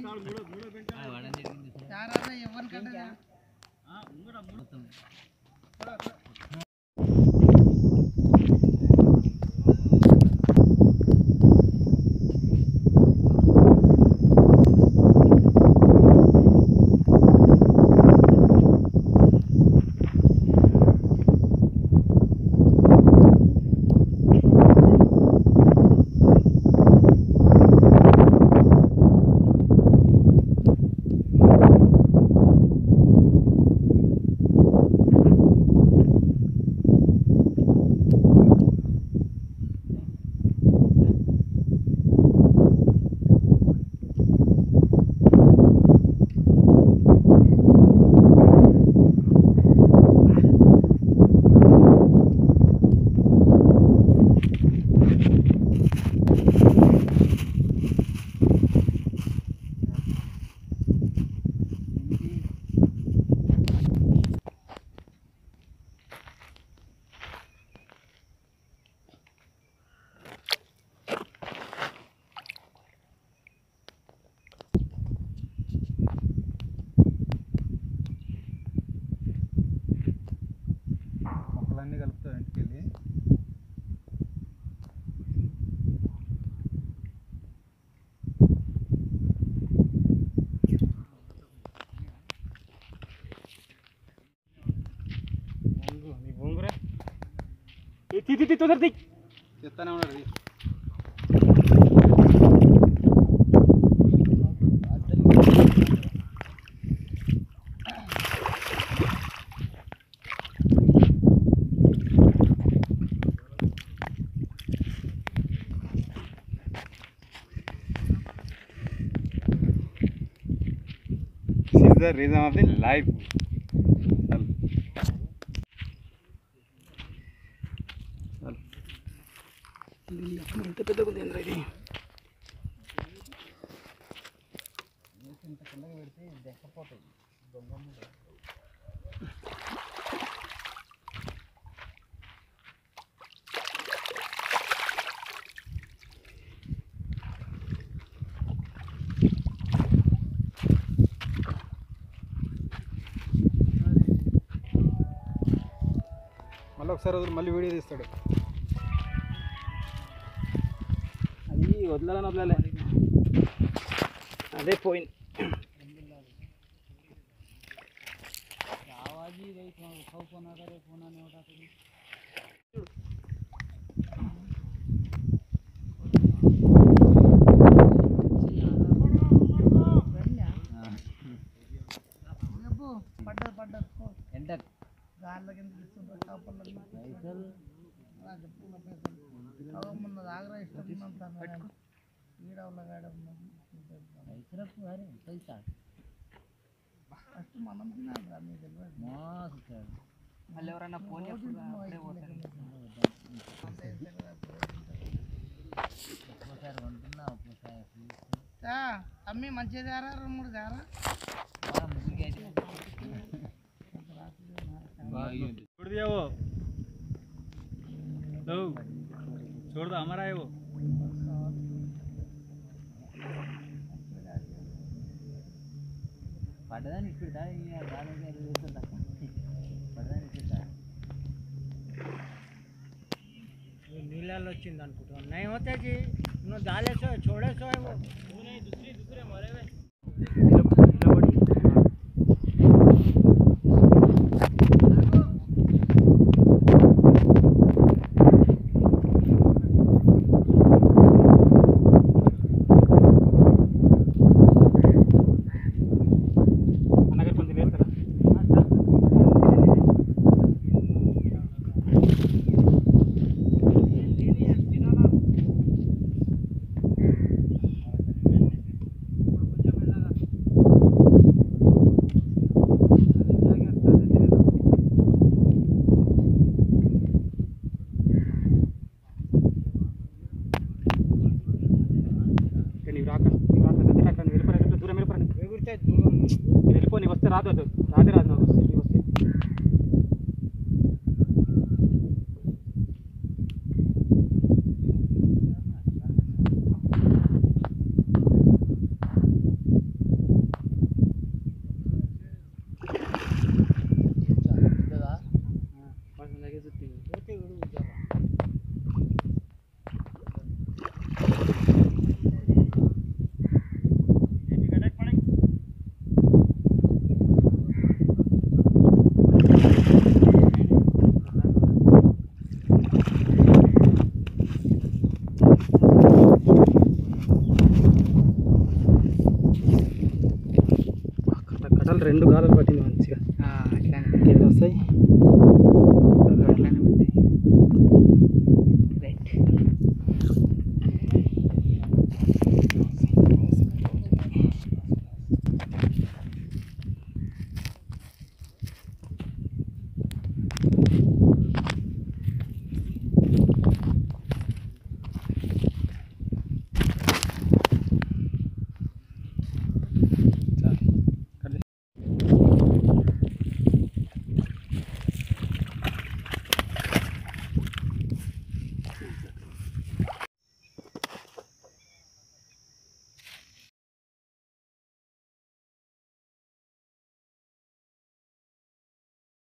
ಯಾರಾದ್ರೆ ఎవరి కంటే మొక్కలన్నీ కలుపుతావు ఇంటికి వెళ్ళి చెప్తానే ఉన్నాడు ఇది. This is the reason of the life. ఎంత పెద్దగా ఉంది ఏంద్రా ఇది మళ్ళీ ఒకసారి వదిలి మళ్ళీ వీడియో తీస్తాడు అది వదలాలని వదలాలి అదే పోయింది చెప్పు పడ్డది పడ్డది పో. ఎండ గాల్లో కింద తీసుకుంటారు కాపర్లో చెప్పుకున్న పైసలు అవ మొన్న ఆగ్రా ఇష్టం ఉన్నంత ఈడవల పైసలకు అరే పైసా ఫస్ట్ మనం తినాలి రా మీకు తెలియదు మోసం మళ్ళీ ఎవరైనా ఫోన్ ఒక్కోసారి కొంటున్నా ఒక్కోసారి అమ్మి మంచిగా తేరా రెండు మూడు తేరా ముగ్గురికి అయితే छोड़ दिया वो लो छोड़ दो हमारा है वो పడ్డదాన్ని ఇప్పుడుదా గాలి వేస్తుందా పడ్డదాన్ని ఇప్పుడుదా నీళ్ళల్లో వచ్చింది అనుకుంటా నై होते जी నువ్వు దాలేసో छोड़ेसो है वो అన్నగారు కొంచెం వేస్తారా ఇక నీవు రాక నీవు రాక దగ్గర రాక నువ్వు వెళ్ళిపోరా ఎక్కడ దూరం వెళ్ళిపోరా నువ్వు. నువ్వు వెళ్ళిపో నీవు వస్తే రాదు అది రాదే రాదు నాకు వస్తే నీవు వస్తే గాలి రెండు గాలులు పట్టింది మంచిగా అట్లానే ఇంకేడు వస్తాయి అట్లానే ఉంటాయి రైట్